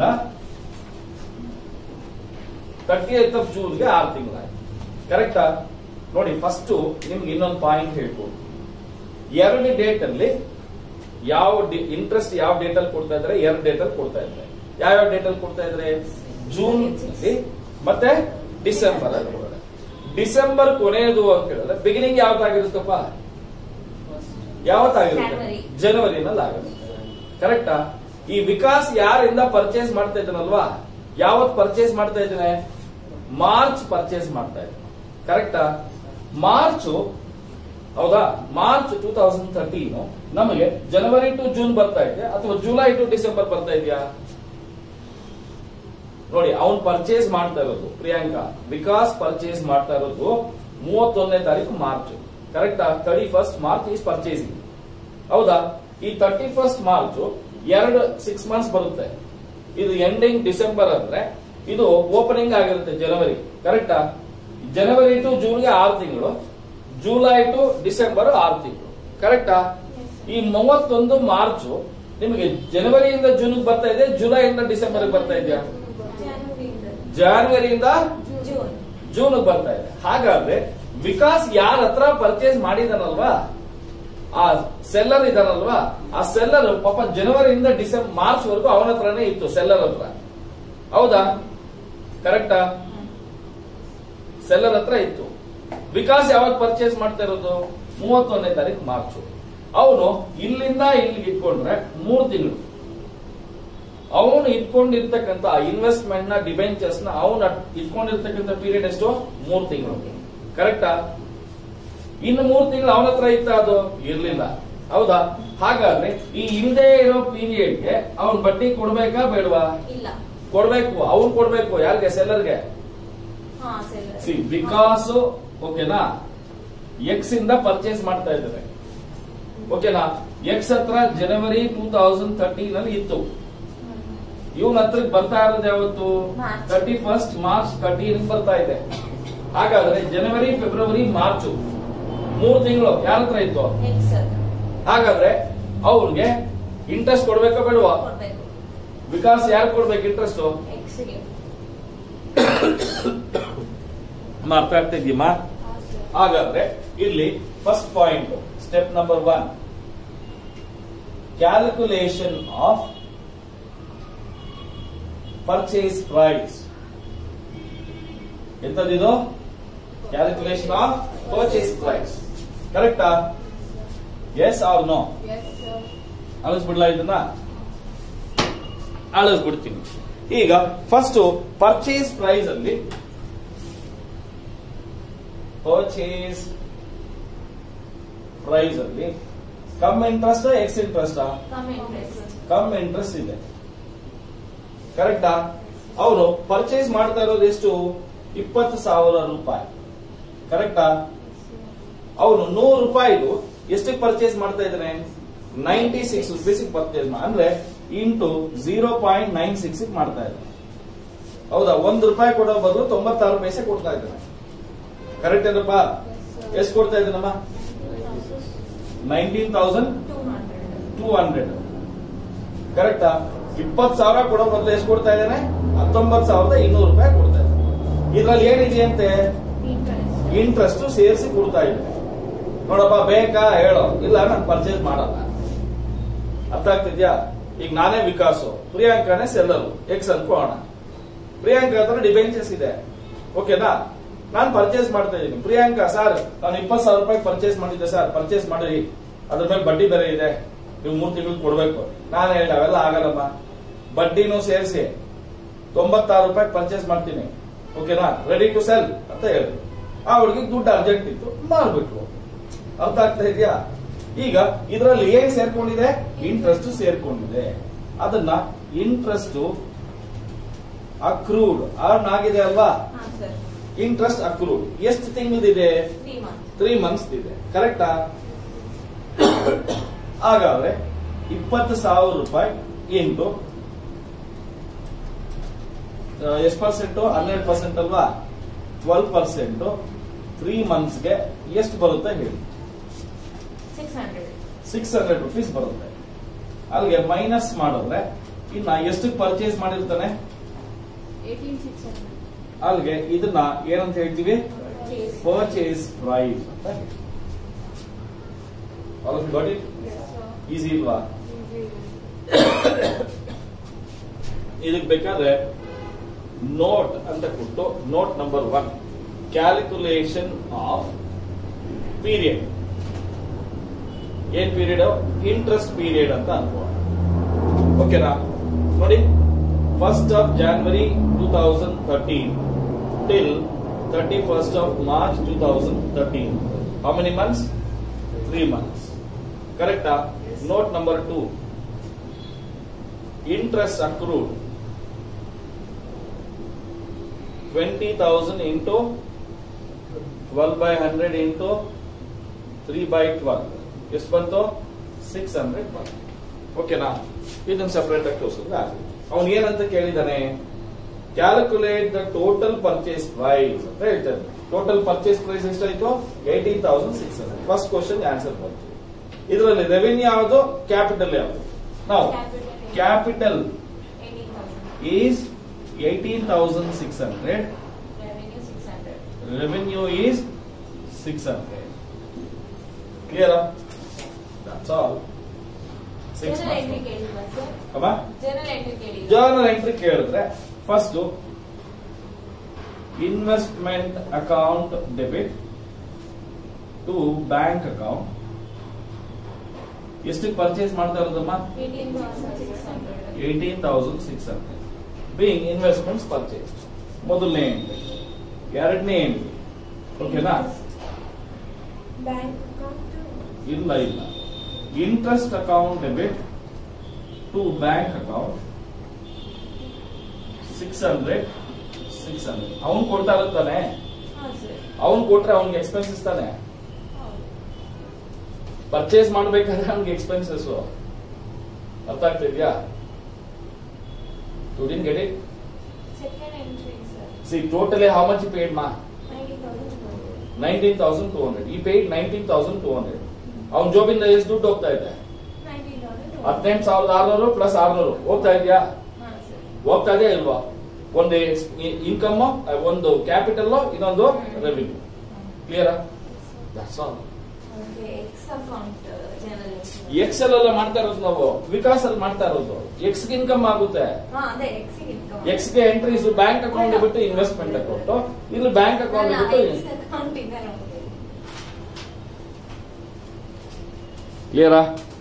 ತರ್ಟಿ ಏತ್ ಆಫ್ ಜೂನ್ಗೆ ಆರು ತಿಂಗಳಾಯ್ತು ಕರೆಕ್ಟಾ ನೋಡಿ ಫಸ್ಟ್ ನಿಮ್ಗೆ ಇನ್ನೊಂದು ಪಾಯಿಂಟ್ ಹೇಳ್ಬೋದು ಎರಡು ಡೇಟ್ ಅಲ್ಲಿ ಯಾವ ಇಂಟ್ರೆಸ್ಟ್ ಯಾವ ಡೇಟ್ ಅಲ್ಲಿ ಕೊಡ್ತಾ ಇದ್ದಾರೆ ಎರಡು ಡೇಟ್ ಅಲ್ಲಿ ಕೊಡ್ತಾ ಇದ್ದಾರೆ ಯಾವ್ಯಾವ ಡೇಟ್ ಅಲ್ಲಿ ಕೊಡ್ತಾ ಇದ್ದಾರೆ ಜೂನ್ ಅಲ್ಲಿ ಮತ್ತೆ ಡಿಸೆಂಬರ್ ಅಲ್ಲಿ ಕೊಡ್ತಾರೆ ಡಿಸೆಂಬರ್ ಕೊನೆಯದು ಅಂತ ಹೇಳಿದ್ರೆ ಬಿಗಿನಿಂಗ್ ಯಾವತ್ತಾಗಿರುತ್ತಪ್ಪ ಯಾವತ್ತಾಗಿರುತ್ತೆ January. ಜನವರಿನಲ್ಲಿ ಆಗುತ್ತೆ ಕರೆಕ್ಟಾ ಈ ವಿಕಾಸ್ ಯಾರಿಂದ ಪರ್ಚೇಸ್ ಮಾಡ್ತಾ ಇದ್ದಾನಲ್ವಾ ಯಾವತ್ ಪರ್ಚೇಸ್ ಮಾಡ್ತಾ ಇದ್ದಾನೆ ಮಾರ್ಚ್ ಪರ್ಚೇಸ್ ಮಾಡ್ತಾ ಇದ್ದಾನೆ ಕರೆಕ್ಟಾ ಮಾರ್ಚ್ ಹೌದಾ ಮಾರ್ಚ್ ಟೂ ತೌಸಂಡ್ ಥರ್ಟೀನ್ ನಮಗೆ ಜನವರಿ ಟು ಜೂನ್ ಬರ್ತಾ ಇದೆ ಅಥವಾ ಜುಲೈ ಟು ಡಿಸೆಂಬರ್ ಬರ್ತಾ ಇದೆಯಾ ನೋಡಿ ಅವನ್ ಪರ್ಚೇಸ್ ಮಾಡ್ತಾ ಇರೋದು ಪ್ರಿಯಾಂಕಾ ವಿಕಾಸ್ ಪರ್ಚೇಸ್ ಮಾಡ್ತಾ ಇರೋದು ಮೂವತ್ತೊಂದನೇ ತಾರೀಕು ಮಾರ್ಚ್ ಕರೆಕ್ಟಾ thirty first March is purchasing ಹೌದಾ ಈ ತರ್ಟಿ ಫಸ್ಟ್ ಮಾರ್ಚ್ ಎರಡು ಸಿಕ್ಸ್ ಮಂತ್ಸ್ ಬರುತ್ತೆ ಇದು ಎಂಡಿಂಗ್ ಡಿಸೆಂಬರ್ ಅಂದ್ರೆ ಇದು ಓಪನಿಂಗ್ ಆಗಿರುತ್ತೆ ಜನವರಿ ಕರೆಕ್ಟಾ ಜನವರಿ ಟು ಜೂನ್ಗೆ ಆರು ತಿಂಗಳು ಜುಲೈ ಟು ಡಿಸೆಂಬರ್ ಆರು ತಿಂಗಳು ಕರೆಕ್ಟಾ ಈ ಮೂವತ್ತೊಂದು ಮಾರ್ಚ್ ನಿಮಗೆ ಜನವರಿಯಿಂದ ಜೂನ್ ಬರ್ತಾ ಇದೆ ಜುಲೈಯಿಂದ ಡಿಸೆಂಬರ್ ಬರ್ತಾ ಇದೆಯಾ ಜಾನ್ವರಿಯಿಂದ ಜೂನ್ ಜೂನ್ ಬರ್ತಾ ಇದೆ ಹಾಗಾದ್ರೆ ವಿಕಾಸ್ ಯಾರ ಹತ್ರ ಪರ್ಚೇಸ್ ಮಾಡಿದಾನಲ್ವಾ ಆ ಸೆಲ್ಲರ್ ಇದಾನಲ್ವಾ ಆ ಸೆಲ್ಲರ್ ಪಾಪ ಜನವರಿಯಿಂದ ಡಿಸೆಂಬರ್ ಮಾರ್ಚ್ ವರೆಗೂ ಅವನ ಹತ್ರನೇ ಇತ್ತು ಸೆಲ್ಲರ್ ಹತ್ರ ಹೌದಾ ಕರೆಕ್ಟಾ ಸೆಲ್ಲರ್ ಹತ್ರ ಇತ್ತು ವಿಕಾಸ್ ಯಾವಾಗ ಪರ್ಚೇಸ್ ಮಾಡ್ತಾ ಇರೋದು ಮೂವತ್ತೊಂದನೇ ತಾರೀಕು ಮಾರ್ಚ್ ಅವನು ಇಲ್ಲಿಂದ ಇಲ್ಲಿಗೆ ಇಟ್ಕೊಂಡ್ರೆ ಮೂರು ತಿಂಗಳು ಅವನು ಇಟ್ಕೊಂಡಿರ್ತಕ್ಕಂತ ಇನ್ವೆಸ್ಟ್ಮೆಂಟ್ ನ ಡಿಬೆಂಚರ್ಸ್ ನ ಅವನು ಇಟ್ಕೊಂಡಿರ್ತಕ್ಕಂಥ ಪೀರಿಯಡ್ ಎಷ್ಟು ಮೂರು ತಿಂಗಳು ಕರೆಕ್ಟಾ ಇನ್ನು ಮೂರು ತಿಂಗಳು ಅವನ ಹತ್ರ ಇತ್ತ ಅದು ಇರ್ಲಿಲ್ಲ ಹೌದಾ ಹಾಗಾದ್ರೆ ಈ ಹಿಂದೆ ಇರೋ ಪೀರಿಯಡ್ಗೆ ಅವನ್ ಬಡ್ಡಿ ಕೊಡ್ಬೇಕಾ ಬೇಡವಾ ಇಲ್ಲ ಕೊಡ್ಬೇಕು ಅವ್ನು ಕೊಡ್ಬೇಕು ಯಾರಿಗೆ ಸೆಲ್ಲರ್ಗೆ ಹಾ ಸರಿ ಸಿ ವಿಕಾಸ್ ಓಕೆನಾ ಎಕ್ಸ್ ಇಂದ ಪರ್ಚೇಸ್ ಮಾಡ್ತಾ ಇದ್ದಾರೆ ಓಕೆನಾ ಎಕ್ಸ್ ಹತ್ರ ಜನವರಿ ಟೂ ತೌಸಂಡ್ ತರ್ಟೀನ್ ಅಲ್ಲಿ ಇತ್ತು ಇವನ್ ಹತ್ರಕ್ಕೆ ಬರ್ತಾ ಇರೋದು ಯಾವತ್ತು March. Thirty first March thirteen ಬರ್ತಾ ಇದೆ ಹಾಗಾದ್ರೆ ಜನವರಿ ಫೆಬ್ರವರಿ ಮಾರ್ಚ್ ಮೂರು ತಿಂಗಳು ಯಾರ ಹತ್ರ ಇತ್ತು ಎಕ್ಸ್ ಹಾಗಾದ್ರೆ ಅವ್ರಿಗೆ ಇಂಟ್ರೆಸ್ಟ್ ಕೊಡ್ಬೇಕಾ ಬೇಡವಾ ಕೊಡ್ಬೇಕು ವಿಕಾಸ್ ಯಾರು ಕೊಡ್ಬೇಕು ಇಂಟ್ರೆಸ್ಟ್ ಎಕ್ಸ್ಗೆ ಅರ್ಥ ಆಗ್ತಾ ಇದೆಯಮ್ಮ ಹಾಗಾದ್ರೆ ಇಲ್ಲಿ first point step number one calculation of purchase price ಎಂತದಿದು ಕ್ಯಾಲ್ಕುಲೇಷನ್ ಆಫ್ ಪರ್ಚೇಸ್ ಪ್ರೈಸ್ ಕರೆಕ್ಟಾ ಎಸ್ ಆರ್ ನೋ ಅಳಿಸ್ಬಿಡ್ಲಾ ಇದನ್ನ ಅಳಿಸ್ಬಿಡ್ತೀನಿ ಈಗ ಫಸ್ಟ್ ಪರ್ಚೇಸ್ ಪ್ರೈಸ್ ಅಲ್ಲಿ ಪರ್ಚೇಸ್ ಪ್ರೈಸ್ ಅಲ್ಲಿ cum interest ex interest cum interest cum interest ಇದೆ ಕರೆಕ್ಟಾ ಅವನು ಪರ್ಚೇಸ್ ಮಾಡ್ತಾ ಇರೋದು ಎಷ್ಟು ಇಪ್ಪತ್ತು ಸಾವಿರ ರೂಪಾಯಿ ಕರೆಕ್ಟಾ ಅವನು ನೂರು ರೂಪಾಯಿದು ಎಷ್ಟಕ್ಕೆ ಪರ್ಚೇಸ್ ಮಾಡ್ತಾ ಇದ್ದಾನೆ ನೈಂಟಿ ಸಿಕ್ಸ್ ರುಪೀಸ್ ಪರ್ಚೇಸ್ ಅಂದ್ರೆ into zero point nine six ಮಾಡ್ತಾ ಇದ್ದಾನೆ ಹೌದಾ ಒಂದು ರೂಪಾಯಿ ಕೊಡೋ ಬದಲು ತೊಂಬತ್ತಾರು ಪೈಸೆ ಕೊಡ್ತಾ ಇದ್ದಾನೆ ಕರೆಕ್ಟ್ ಏನಪ್ಪ ಎಷ್ಟು ಕೊಡ್ತಾ ಇದ್ದಾನಮ್ಮ nineteen thousand two hundred two hundred ಕರೆಕ್ಟಾ ಇಪ್ಪತ್ ಸಾವಿರ ಕೊಡೋ ಬದಲು ಎಷ್ಟು ಕೊಡ್ತಾ ಇದ್ದಾನೆ ಹತ್ತೊಂಬತ್ತು ಸಾವಿರದ ಇನ್ನೂರು ರೂಪಾಯಿ ಕೊಡ್ತಾ ಇದ್ದಾನೆ ಇದ್ರಲ್ಲಿ ಏನಿದೆಯಂತೆ ಇಂಟ್ರೆಸ್ಟ್ ಇಂಟ್ರೆಸ್ಟ್ ಸೇರಿಸಿ ಕೊಡ್ತಾ ಇದ್ದಾನೆ ನೋಡಪ್ಪ ಬೇಕಾ ಹೇಳೋ ಇಲ್ಲ ನಾನು ಪರ್ಚೇಸ್ ಮಾಡಲ್ಲ ಅರ್ಥ ಆಗ್ತಿದ್ಯಾ ಈಗ ನಾನೇ ವಿಕಾಸು ಪ್ರಿಯಾಂಕಾನೇ ಸೆಲ್ಲರು ಎಕ್ಸ್ ಅನ್ಕೋಣ ಪ್ರಿಯಾಂಕಾ ಹತ್ರ ಡಿಬೆಂಚರ್ಸ್ ಇದೆ ಓಕೆನಾ ನಾನು ಪರ್ಚೇಸ್ ಮಾಡ್ತಾ ಇದ್ದೀನಿ ಪ್ರಿಯಾಂಕಾ ಸರ್ ನಾನು ಇಪ್ಪತ್ತು ಸಾವಿರ ರೂಪಾಯಿ ಪರ್ಚೇಸ್ ಮಾಡಿದ್ದೆ ಸರ್ ಪರ್ಚೇಸ್ ಮಾಡಿರಿ ಅದ್ರ ಮೇಲೆ ಬಡ್ಡಿ ಬೇರೆ ಇದೆ ನೀವು ಮೂರು ತಿಂಗಳು ಕೊಡ್ಬೇಕು ನಾನು ಹೇಳಿ ಅವೆಲ್ಲ ಆಗಲ್ಲಮ್ಮ ಬಡ್ಡಿನೂ ಸೇರಿಸಿ ತೊಂಬತ್ತಾರು ರೂಪಾಯಿ ಪರ್ಚೇಸ್ ಮಾಡ್ತೀನಿ ಓಕೆನಾ ರೆಡಿ ಟು ಸೆಲ್ ಅಂತ ಹೇಳಿದ್ರು ಆ ಹುಡುಗಿಗೆ ದುಡ್ಡು ಅರ್ಜೆಂಟ್ ಇತ್ತು ಮಾರ್ಬಿಟ್ರು ಅರ್ಥ ಆಗ್ತಾ ಇದೆಯಾ ಈಗ ಇದರಲ್ಲಿ ಏನ್ ಸೇರ್ಕೊಂಡಿದೆ ಇಂಟ್ರೆಸ್ಟ್ ಸೇರ್ಕೊಂಡಿದೆ ಅದನ್ನ ಇಂಟ್ರೆಸ್ಟ್ ಅಕ್ರೂಡ್ ಅರ್ನ್ ಆಗಿದೆ ಅಲ್ವಾ ಹಾ ಸರ್ ಇಂಟ್ರೆಸ್ಟ್ ಅಕ್ರೂಡ್ ಎಷ್ಟು ತಿಂಗಳದಿದೆ ತ್ರೀ ಮಂತ್ ತ್ರೀ ಮಂತ್ಸ್ ಇದೆ ಕರೆಕ್ಟಾ ಹಾಗಾದ್ರೆ ಇಪ್ಪತ್ತು ಸಾವಿರ ರೂಪಾಯಿ ಇಂಟು ಎಷ್ಟು ಪರ್ಸೆಂಟ್ ಹನ್ನೆರಡು ಪರ್ಸೆಂಟ್ ಅಲ್ವಾ ಟ್ವೆಲ್ ಪರ್ಸೆಂಟ್ ತ್ರೀ ಮಂತ್ಸ್ಗೆ ಎಷ್ಟು ಬರುತ್ತೆ ಹೇಳಿ six hundred six hundred rupees ಬರುತ್ತೆ ಅಲ್ಲಿಗೆ ಮೈನಸ್ ಮಾಡಿದ್ರೆ ಇನ್ನ ಎಷ್ಟು ಪರ್ಚೇಸ್ ಮಾಡಿರ್ತಾನೆ ಏಯ್ಟೀನ್ ಸಿಕ್ಸ್ ಹಂಡ್ರೆಡ್ ಅಲ್ಲಿಗೆ ಇದನ್ನ ಏನಂತ ಹೇಳ್ತೀವಿ ಪರ್ಚೇಸ್ ಪ್ರೈಸ್ ಅಂತ ಹೇಳ್ತೀವಿ All of you got it? Easy ಇಲ್ವಾ ಇದಕ್ಕೆ ಬೇಕಾದ್ರೆ ನೋಟ್ ಅಂತ ಕೊಟ್ಟು note number one calculation of period ಏನ್ ಪೀರಿಯಡ್ ಇಂಟ್ರೆಸ್ಟ್ ಪೀರಿಯಡ್ ಅಂತ ಅನ್ಕೋಣ ಓಕೆನಾ ನೋಡಿ first of January two thousand thirteen till thirty first of March two thousand thirteen how many months three months ಕರೆಕ್ಟಾ note number two interest accrued twenty thousand into twelve by hundred into three by twelve ಎಷ್ಟು ಬಂತು six hundred ಬಂತು ಓಕೆನಾ ಇದನ್ನ separate ಆಗಿ ತೋರಿಸಿದ್ರೆ ಅವನು ಏನಂತ ಕೇಳಿದಾನೆ calculate the total purchase price ಅಂತ ಹೇಳ್ತಾರೆ ಟೋಟಲ್ ಪರ್ಚೇಸ್ ಪ್ರೈಸ್ ಎಷ್ಟಾಯ್ತು eighteen thousand six hundred first question answer ಬಂತು ಇದರಲ್ಲಿ ರೆವೆನ್ಯೂ ಯಾವುದು ಕ್ಯಾಪಿಟಲ್ ಯಾವುದು ನಾವು capital eighteen thousand is eighteen thousand six hundred revenue six hundred revenue is 600 clear ah? that's all six general months entry ಕೇಳಿಲ್ವಾ sir ಅಮ್ಮ general entry ಕೇಳಿಲ್ಲ journal entry ಕೇಳಿದ್ರೆ first investment account debit to bank account ಎಷ್ಟಕ್ಕೆ purchase ಮಾಡ್ತಾ ಇರೋದಮ್ಮ eighteen thousand six hundred eighteen thousand six hundred being investments purchase ಮೊದಲನೇ entry ಎರಡನೇ entry ಓಕೆನಾ ಬ್ಯಾಂಕ್ ಅಕೌಂಟ್ ಇಲ್ಲ ಇಲ್ಲ interest account debit to bank account six hundred six hundred ಅವನ್ ಕೊಡ್ತಾ ಇರುತ್ತಾನೆ ಹಾ ಸರ್ ಅವನ್ ಕೊಟ್ರೆ ಅವ್ನಿಗೆ ಎಕ್ಸ್ಪೆನ್ಸಸ್ ತಾನೆ ಹೌದು ಪರ್ಚೇಸ್ ಮಾಡ್ಬೇಕಾದ್ರೆ ಅವ್ನಿಗೆ ಎಕ್ಸ್ಪೆನ್ಸಸ್ ಅರ್ಥ ಆಗ್ತಿದ್ಯಾ didn't get it second entry sir see totally how much paid ಮಾ ninety thousand nineteen thousand two hundred ಈ paid nineteen thousand two hundred ಅವ್ನ ಜಾಬಿಂದ ಎಷ್ಟು ದುಡ್ಡು ಹೋಗ್ತಾ ಇದೆ ನೈಂಟೀನ್ ತೌಸಂಡ್ ಹದಿನೆಂಟು ಸಾವಿರದ ಆರ್ನೂರು ಪ್ಲಸ್ ಆರ್ನೂರು ಹೋಗ್ತಾ ಇದೆಯಾ ಹಾ ಸರ್ ಹೋಗ್ತಾ ಇದೆಯಾ ಇಲ್ವಾ ಒಂದು ಇನ್ಕಮ್ ಒಂದು ಕ್ಯಾಪಿಟಲ್ ಇನ್ನೊಂದು revenue clear that's all okay X account general entry Excel ಎಲ್ಲ ಮಾಡ್ತಾ ಇರೋದು ನಾವು ವಿಕಾಸ್ ಅಲ್ಲಿ ಮಾಡ್ತಾ ಇರೋದು ಎಕ್ಸ್ ಇನ್ಕಮ್ ಆಗುತ್ತೆ ಹಾ ಅದೇ ಎಕ್ಸ್ ಇನ್ಕಮ್ ಎಕ್ಸ್ ಗೆ ಎಂಟ್ರೀಸ್ ಬ್ಯಾಂಕ್ ಅಕೌಂಟ್ ಬಿಟ್ಟು ಇನ್ವೆಸ್ಟ್ಮೆಂಟ್ ಅಕೌಂಟ್ ಇಲ್ಲಿ ಬ್ಯಾಂಕ್ ಅಕೌಂಟ್ ಬಿಟ್ಟು ಎಕ್ಸ್ ಅಕೌಂಟ್ ಇಂದ ನೋಡ್ತೀನಿ ಕ್ಲಿಯರಾ